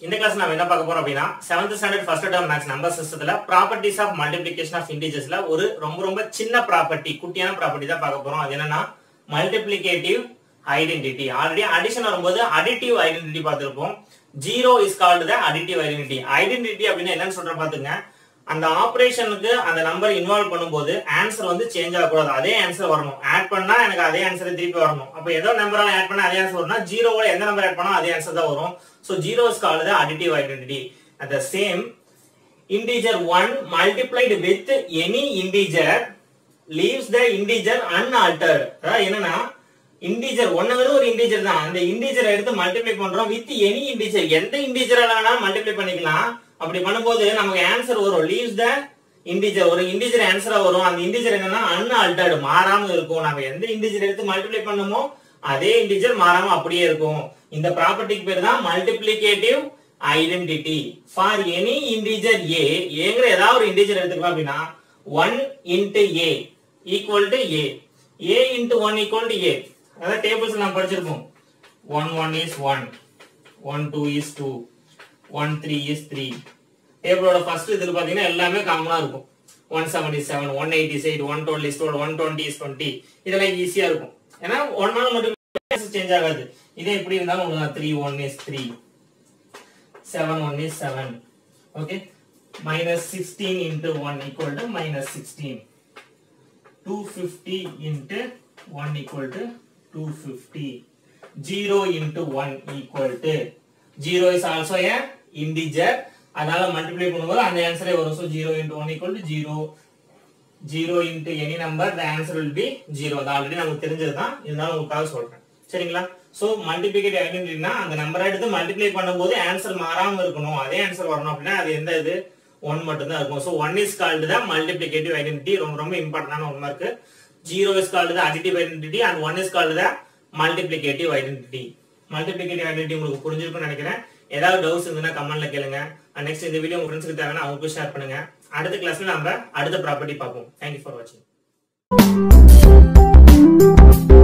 இந்த கிளாஸ் நம்ம என்ன பார்க்க போறோம் அப்படின்னா seventh standard first term maths number சிஸ்டத்துல ப்ராப்பர்ட்டிஸ் ஆஃப் மல்டிபிளிகேஷன் ஆஃப் இன்டிஜர்ஸ்ல ஒரு ரொம்ப ரொம்ப சின்ன ப்ராப்பர்ட்டி குட்டியான ப்ராப்பர்ட்டி தான் பார்க்க போறோம் அது என்னன்னா மல்டிப்ளிகேட்டிவ் ஐடென்டிட்டி ஆல்ரெடி அடிஷன் வரும்போது அடிட்டிவ் ஐடென்டிட்டி பார்த்திருப்போம் zero is called the additive identity identity அப்படின்னு என்னன்னு சொல்ற பாத்துங்க அந்த ஆபரேஷனுக்கு அந்த நம்பர் இன்வால்வ் பண்ணும்போது ஆன்சர் வந்து சேஞ்ச் ஆகக்கூடாது அதே ஆன்சர் வரணும் ஆட் பண்ணா எனக்கு அதே ஆன்சர் திருப்பி வரணும் அப்ப ஏதோ நம்பரால ஆட் பண்ணா அதே ஆன்சர் வரும்னா ஜீரோவோட எந்த நம்பர் ஆட் பண்ணா அதே ஆன்சர் தான் வரும் so zero is called the additive identity at the same integer 1 multiplied with any integer leaves the integer unaltered அதாவது என்னன்னா integer ஒண்ணுங்கிறது ஒரு integer தான் அந்த integer எடுத்து மல்டிப்ளை பண்றோம் with any integer எந்த integer வேணாலும் மல்டிப்ளை பண்ணிக்கலாம் அப்படி பண்ணும்போது நமக்கு ஆன்சர் வரும் leaves the integer ஒரு integer ஆன்சரா வரும் அந்த integer என்னன்னா unaltered மாறாம இருக்கும் நம்ம எந்த integer எடுத்து மல்டிப்ளை பண்ணுமோ அதே integer மாறாம அப்படியே இருக்கும் இந்த ப்ராப்பர்ட்டிக்கு பேர் தான் multiplicative identity for any integer A ஏங்கிற ஏதாவது ஒரு இன்டிஜர் எடுத்துக்கலாம் அப்படின்னா one into A equal to A A into one equal to A அதாவது டேபிள்ஸ் நம்ம படிச்சிருப்போம் one one is one one two is two one three is three டேபிளோட first இதில் பார்த்தீங்கன்னா எல்லாமே காமனாக இருக்கும் one seventy seven one eighty eight one twelve is twelve one twenty is twenty இதெல்லாம் ஈஸியாக இருக்கும் ஏன்னா ஒன் நாள் மட்டும் சேஞ்ச் ஆகாது இதே எப்படி இருந்தாலும் உங்களுக்கு three one is three 7 1 is 7 okay minus 16 into 1 equal to minus 16 250 into 1 equal to 250 0 into 1 equal to 0 is also a integer அதனால மல்டிப்ளை பண்ணும்போது அந்த ஆன்சரே வரும் so 0 into 1 equal to 0 0 into any number the answer will be 0 அது already நமக்கு தெரிஞ்சது தான் இருந்தாலும் உங்களுக்காக சொல்றேன் சரிங்களா சோ மல்டிபிளிகேட் ஐடென்டிட்டினா அந்த நம்பரை எடுத்து மல்டிப்ளை பண்ணும்போது ஆன்சர் மாறாம இருக்கணும் அதே ஆன்சர் வரணும் அப்படின்னா அது எந்த இது ஒன் மட்டும் தான் இருக்கும் ஸோ ஒன் இஸ் கால்டு தான் மல்டிபிளிகேட்டிவ் ஐடென்டிட்டி ரொம்ப ரொம்ப இம்பார்ட்டன்டான ஒன் இருக்கு ஜீரோ இஸ் கால்டு தான் additive identity and one is called தான் மல்டிபிளிகேட்டிவ் ஐடென்டிட்டி மல்டிபிளிகேட்டிவ் ஐடென்டிட்டி உங்களுக்கு புரிஞ்சிருக்கும்னு நினைக்கிறேன் ஏதாவது டவுட்ஸ் இருந்ததுன்னா கமெண்ட்ல கேளுங்க நெக்ஸ்ட் இந்த வீடியோ உங்க ஃப்ரெண்ட்ஸ்க்கு தேவைன்னா அவங்களுக்கு ஷேர் பண்ணுங்க அடுத்த கிளாஸ்ல நம்ம அடுத்த ப்ராப்பர்ட்டி பார்ப்போம் தேங்க்யூ ஃபார் வாட்சிங்